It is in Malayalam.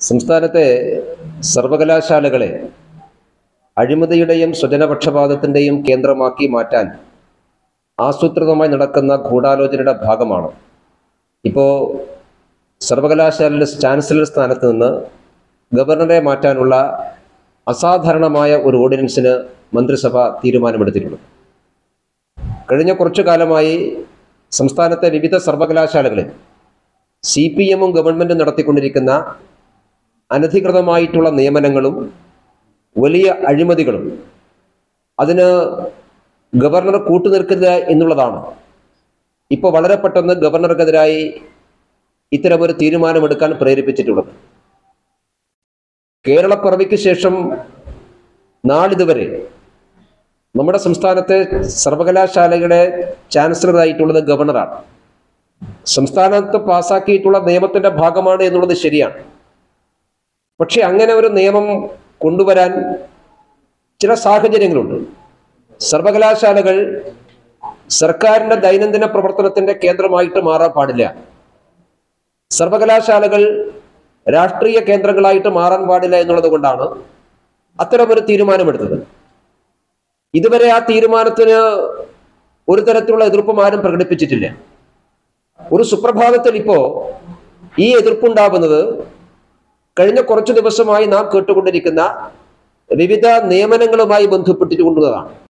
സംസ്ഥാനത്തെ സർവകലാശാലകളെ അഴിമതിയുടെയും സ്വജനപക്ഷപാതത്തിൻ്റെയും കേന്ദ്രമാക്കി മാറ്റാൻ ആസൂത്രിതമായി നടക്കുന്ന ഗൂഢാലോചനയുടെ ഭാഗമാണ് ഇപ്പോൾ സർവകലാശാലയുടെ ചാൻസലർ സ്ഥാനത്ത് നിന്ന് ഗവർണറെ മാറ്റാനുള്ള അസാധാരണമായ ഒരു ഓർഡിനൻസിന് മന്ത്രിസഭ തീരുമാനമെടുത്തിട്ടുള്ളത് കഴിഞ്ഞ കുറച്ചു കാലമായി സംസ്ഥാനത്തെ വിവിധ സർവകലാശാലകളിൽ സി പി എമ്മും ഗവൺമെൻറ്റും നടത്തിക്കൊണ്ടിരിക്കുന്ന അനധികൃതമായിട്ടുള്ള നിയമനങ്ങളും വലിയ അഴിമതികളും അതിന് ഗവർണർ കൂട്ടുനിൽക്കുക എന്നുള്ളതാണ് ഇപ്പോൾ വളരെ പെട്ടെന്ന് ഗവർണർക്കെതിരായി ഇത്തരമൊരു തീരുമാനമെടുക്കാൻ പ്രേരിപ്പിച്ചിട്ടുള്ളത് കേരളപ്പിറവിക്ക് ശേഷം നാളിതുവരെ നമ്മുടെ സംസ്ഥാനത്തെ സർവകലാശാലയുടെ ചാൻസലറായിട്ടുള്ളത് ഗവർണറാണ് സംസ്ഥാനത്ത് പാസാക്കിയിട്ടുള്ള നിയമത്തിന്റെ ഭാഗമാണ് എന്നുള്ളത് ശരിയാണ് പക്ഷെ അങ്ങനെ ഒരു നിയമം കൊണ്ടുവരാൻ ചില സാഹചര്യങ്ങളുണ്ട് സർവകലാശാലകൾ സർക്കാരിന്റെ ദൈനംദിന പ്രവർത്തനത്തിന്റെ കേന്ദ്രമായിട്ട് മാറാൻ പാടില്ല സർവകലാശാലകൾ രാഷ്ട്രീയ കേന്ദ്രങ്ങളായിട്ട് മാറാൻ പാടില്ല എന്നുള്ളത് കൊണ്ടാണ് അത്തരമൊരു തീരുമാനമെടുത്തത് ഇതുവരെ ആ തീരുമാനത്തിന് ഒരു തരത്തിലുള്ള എതിർപ്പും ആരും പ്രകടിപ്പിച്ചിട്ടില്ല ഒരു സുപ്രഭാതത്തിൽ ഇപ്പോ ഈ എതിർപ്പുണ്ടാകുന്നത് കഴിഞ്ഞ കുറച്ചു ദിവസമായി നാം കേട്ടുകൊണ്ടിരിക്കുന്ന വിവിധ നിയമനങ്ങളുമായി ബന്ധപ്പെട്ടിട്ടുകൊണ്ടതാണ്